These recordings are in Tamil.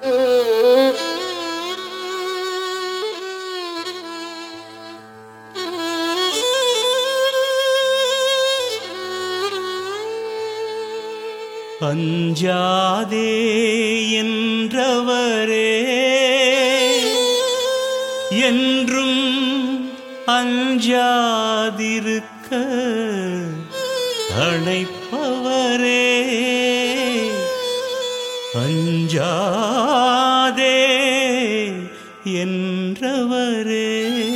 அஞ்சாதே என்றவரே என்றும் அஞ்சாதிருக்க அணைப்பவரே அஞ்சாதே என்றவரே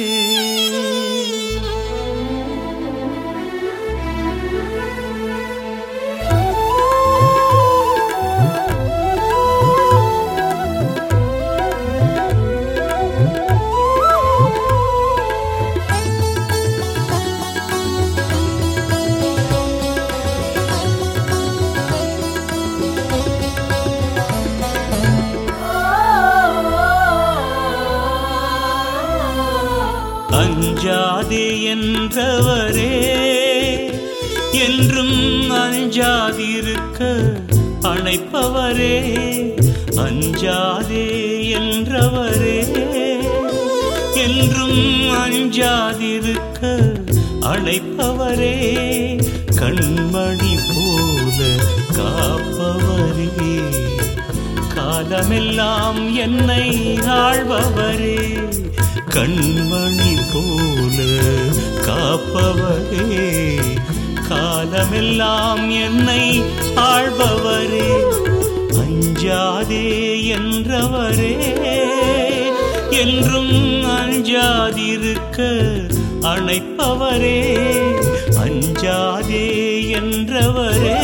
அஞ்சாதே என்றவரே என்றும் அஞ்சாதிருக்க அணைப்பவரே அஞ்சாதே என்றவரே என்றும் அஞ்சாதிருக்க அழைப்பவரே கண்மணி போல காப்பவரே காலமெல்லாம் என்னை ஆழ்பவரே கண்மணி போல காப்பவரே காலமெல்லாம் என்னை ஆழ்பவரே அஞ்சாதே என்றவரே என்றும் அஞ்சாதிருக்க அணைப்பவரே அஞ்சாதே என்றவரே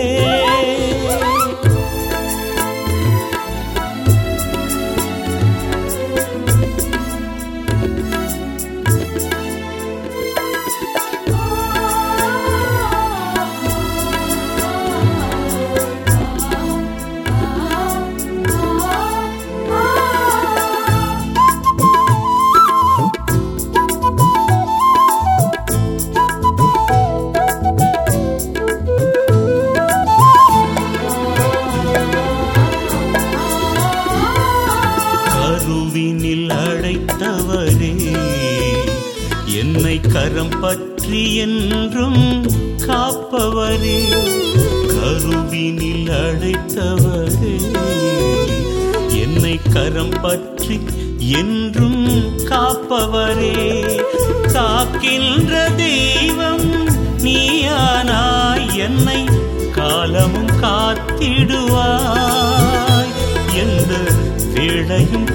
கருவினில் அழைத்தவரே என்னை கரம் பற்றி என்றும் காப்பவரே கருவினில் அழைத்தவரே என்னை கரம் பற்றி என்றும் காப்பவரே காக்கின்ற தெய்வம் நீயானாய் என்னை காலமும் காத்திடுவாய் எந்த வேளையும்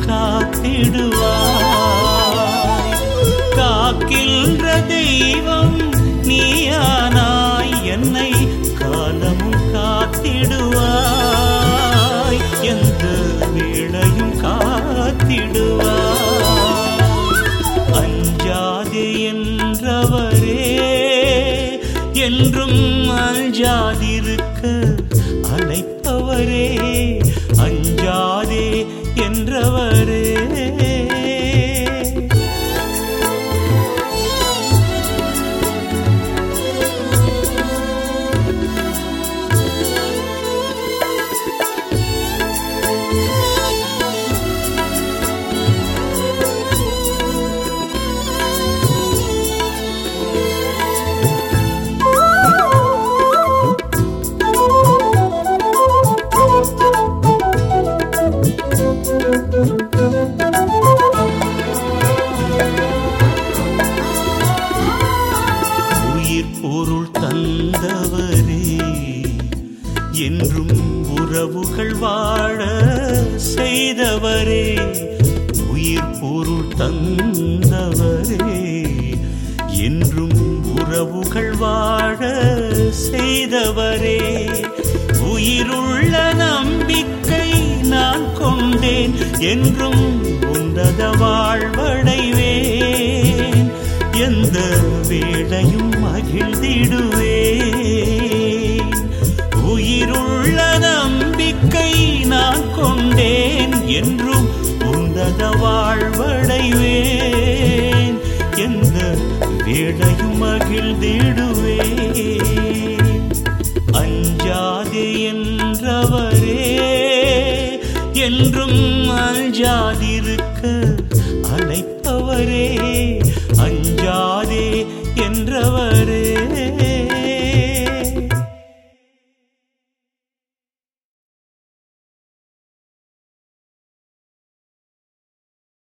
காத்திடுவாய் காக்கின்ற தெய்வம் நீயானாய் என்னை காலமும் காத்திடுவாய் எந்த வேளையும் காத்திடுவாய் அஞ்சாதே என்றவரே என்றும் அஞ்சாதிருக்க அழைப்பவரே அஞ்சாதே என்றவரே உயிர் பொருள் தந்தவரே என்றும் உறவுகள் வாழ செய்தவரே உயிர் பொருள் தந்தவரே என்றும் உறவுகள் வாழ செய்தவரே உயிருள்ள நம்பிக்கை நான் கொண்டேன் என்றும் உன்னத வாழ்வடைவேன் எந்த வேளையும் மகிழ்ந்திடுவேன் உயிருள்ள நம்பிக்கை நான் கொண்டேன் என்றும் உந்தத வாழ்வடைவேன் எந்த வேளையும் மகிழ்ந்திடுவேன் அஞ்சாதே என்றவரே என்றும் அஞ்சாதிருக்க அழைப்பவரே அஞ்சாதே என்றவரே